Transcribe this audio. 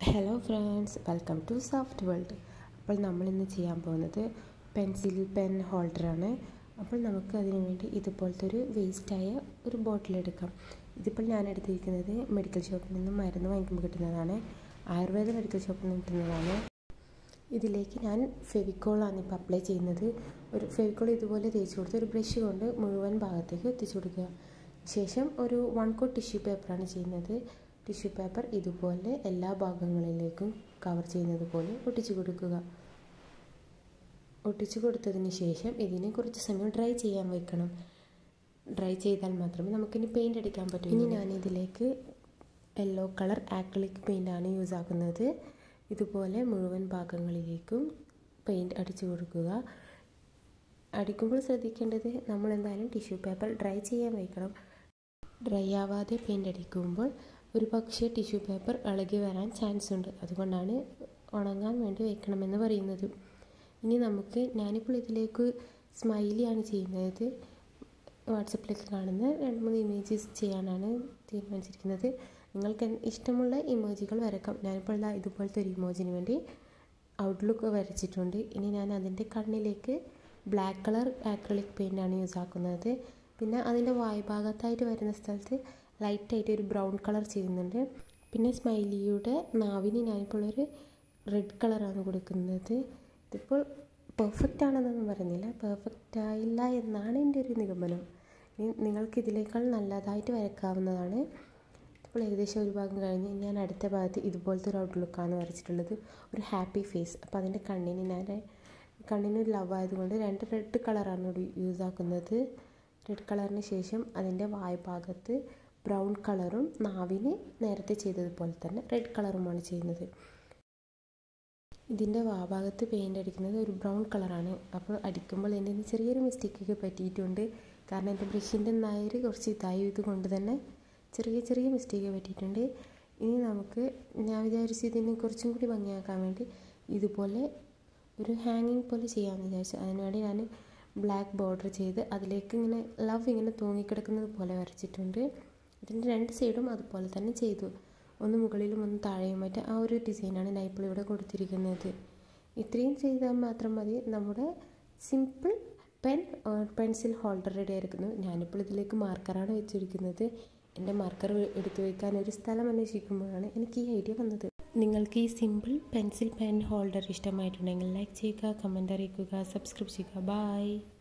hello friends welcome to soft world അപ്പോൾ നമ്മൾ ഇന്ന് ചെയ്യാൻ പോകുന്നത് പെൻസിൽ പെൻ ഹോൾഡറാണ് അപ്പോൾ നമുക്ക് അതിനു വേണ്ടി ഇതുപോലത്തെ ഒരു വേസ്റ്റായ ഒരു ബോട്ടിൽ എടുക്കാം ഇതിപ്പോൾ ഞാൻ എടുത്തിരിക്കുന്നത് മെഡിക്കൽ ഷോപ്പിൽ നിന്ന് മരുന്ന് വാങ്ങിക്കുമ്പോൾ കിട്ടുന്നതാണ് ആയുർവേദ മെഡിക്കൽ ഷോപ്പിൽ നിന്ന് കിട്ടുന്നതാണ് ഇതിലേക്ക് ഞാൻ ഫെവിക്കോളാണ് ഇപ്പോൾ അപ്ലൈ ചെയ്യുന്നത് ഒരു ഫെവിക്കോൾ ഇതുപോലെ തേച്ച് കൊടുത്ത് ഒരു ബ്രഷ് കൊണ്ട് മുഴുവൻ ഭാഗത്തേക്ക് എത്തിച്ചു കൊടുക്കുക ശേഷം ഒരു വൺ കോട്ട് ടിഷ്യൂ പേപ്പറാണ് ചെയ്യുന്നത് ടിഷ്യൂ പേപ്പർ ഇതുപോലെ എല്ലാ ഭാഗങ്ങളിലേക്കും കവർ ചെയ്യുന്നത് പോലെ ഒട്ടിച്ചു കൊടുക്കുക ഒട്ടിച്ചു കൊടുത്തതിന് ശേഷം ഇതിനെ കുറച്ച് സമയം ഡ്രൈ ചെയ്യാൻ വെക്കണം ഡ്രൈ ചെയ്താൽ മാത്രമേ നമുക്കിനി പെയിൻ്റ് അടിക്കാൻ പറ്റൂ ഇനി ഞാനിതിലേക്ക് യെല്ലോ കളർ ആക്രിലിക് പെയിൻ്റാണ് യൂസ് ആക്കുന്നത് ഇതുപോലെ മുഴുവൻ ഭാഗങ്ങളിലേക്കും പെയിൻറ്റ് അടിച്ചു കൊടുക്കുക അടിക്കുമ്പോൾ ശ്രദ്ധിക്കേണ്ടത് നമ്മൾ എന്തായാലും ടിഷ്യൂ പേപ്പർ ഡ്രൈ ചെയ്യാൻ വയ്ക്കണം ഡ്രൈ ആവാതെ പെയിൻ്റ് അടിക്കുമ്പോൾ ഒരു പക്ഷേ ടിഷ്യൂ പേപ്പർ ഇളകി വരാൻ ചാൻസ് ഉണ്ട് അതുകൊണ്ടാണ് ഉണങ്ങാൻ വേണ്ടി വെക്കണമെന്ന് പറയുന്നത് ഇനി നമുക്ക് ഞാനിപ്പോൾ ഇതിലേക്ക് സ്മൈലിയാണ് ചെയ്യുന്നത് വാട്സപ്പിലേക്ക് കാണുന്ന രണ്ട് മൂന്ന് ഇമേജസ് ചെയ്യാനാണ് തീരുമാനിച്ചിരിക്കുന്നത് നിങ്ങൾക്ക് ഇഷ്ടമുള്ള ഇമോജികൾ വരക്കാം ഞാനിപ്പോൾ ഇതാ ഇതുപോലത്തെ ഒരു ഇമോജിന് വേണ്ടി ഔട്ട്ലുക്ക് വരച്ചിട്ടുണ്ട് ഇനി ഞാൻ അതിൻ്റെ കണ്ണിലേക്ക് ബ്ലാക്ക് കളർ ആക്രിലിക് പെയിൻ്റാണ് യൂസ് ആക്കുന്നത് പിന്നെ അതിൻ്റെ വായ്ഭാഗത്തായിട്ട് വരുന്ന സ്ഥലത്ത് ലൈറ്റായിട്ട് ഒരു ബ്രൗൺ കളർ ചെയ്യുന്നുണ്ട് പിന്നെ സ്മൈലിയുടെ നാവിന് ഞാനിപ്പോൾ ഒരു റെഡ് കളറാണ് കൊടുക്കുന്നത് ഇതിപ്പോൾ പെർഫെക്റ്റ് ആണെന്നൊന്നും പറയുന്നില്ല പെർഫെക്റ്റ് ആയില്ല എന്നാണ് എൻ്റെ ഒരു നിഗമനം നിങ്ങൾക്ക് ഇതിനേക്കാൾ നല്ലതായിട്ട് വരക്കാവുന്നതാണ് ഇപ്പോൾ ഏകദേശം ഒരു ഭാഗം കഴിഞ്ഞ് ഞാൻ അടുത്ത ഭാഗത്ത് ഇതുപോലത്തെ ഒരു ഔട്ട്ലുക്കാണ് വരച്ചിട്ടുള്ളത് ഒരു ഹാപ്പി ഫേസ് അപ്പോൾ അതിൻ്റെ കണ്ണിന് ഞാൻ കണ്ണിന് ലവ് ആയതുകൊണ്ട് രണ്ട് റെഡ് കളറാണ് ഇവിടെ യൂസ് ആക്കുന്നത് റെഡ് കളറിന് ശേഷം അതിൻ്റെ വായ്ഭാഗത്ത് ബ്രൗൺ കളറും നാവിന് നേരത്തെ ചെയ്തതുപോലെ തന്നെ റെഡ് കളറുമാണ് ചെയ്യുന്നത് ഇതിൻ്റെ വാഭാഗത്ത് പെയിൻ്റ് അടിക്കുന്നത് ഒരു ബ്രൗൺ കളറാണ് അപ്പോൾ അടിക്കുമ്പോൾ എൻ്റെ ചെറിയൊരു മിസ്റ്റേക്കൊക്കെ പറ്റിയിട്ടുണ്ട് കാരണം എൻ്റെ ബ്രഷിൻ്റെ നായർ കുറച്ച് ഇതായത് കൊണ്ട് തന്നെ ചെറിയ ചെറിയ മിസ്റ്റേക്ക് പറ്റിയിട്ടുണ്ട് ഇനി നമുക്ക് ഞാൻ വിചാരിച്ചു ഇതിനെ കുറച്ചും കൂടി ഭംഗിയാക്കാൻ വേണ്ടി ഇതുപോലെ ഒരു ഹാങ്ങിങ് പോലെ ചെയ്യാമെന്ന് വിചാരിച്ചു അതിനുവേണ്ടി ഞാൻ ബ്ലാക്ക് ബോർഡർ ചെയ്ത് അതിലേക്ക് ഇങ്ങനെ ലവ് ഇങ്ങനെ തൂങ്ങിക്കിടക്കുന്നത് പോലെ വരച്ചിട്ടുണ്ട് ഇതിൻ്റെ രണ്ട് സൈഡും അതുപോലെ തന്നെ ചെയ്തു ഒന്ന് മുകളിലും ഒന്ന് താഴെയുമായിട്ട് ആ ഒരു ഡിസൈനാണ് ഞാൻ ഇപ്പോൾ ഇവിടെ കൊടുത്തിരിക്കുന്നത് ഇത്രയും ചെയ്താൽ മാത്രം മതി നമ്മുടെ simple pen pencil holder ready ആയിരിക്കുന്നു ഞാനിപ്പോൾ ഇതിലേക്ക് മാർക്കറാണ് വെച്ചിരിക്കുന്നത് എൻ്റെ മാർക്കർ എടുത്തു വയ്ക്കാൻ ഒരു സ്ഥലം അന്വേഷിക്കുമ്പോഴാണ് എനിക്ക് ഈ ഐഡിയ വന്നത് നിങ്ങൾക്ക് ഈ സിമ്പിൾ പെൻസിൽ പെൻ ഹോൾഡർ ഇഷ്ടമായിട്ടുണ്ടെങ്കിൽ ലൈക്ക് ചെയ്യുക കമൻ്റ് അറിയിക്കുക സബ്സ്ക്രൈബ് ചെയ്യുക ബായ്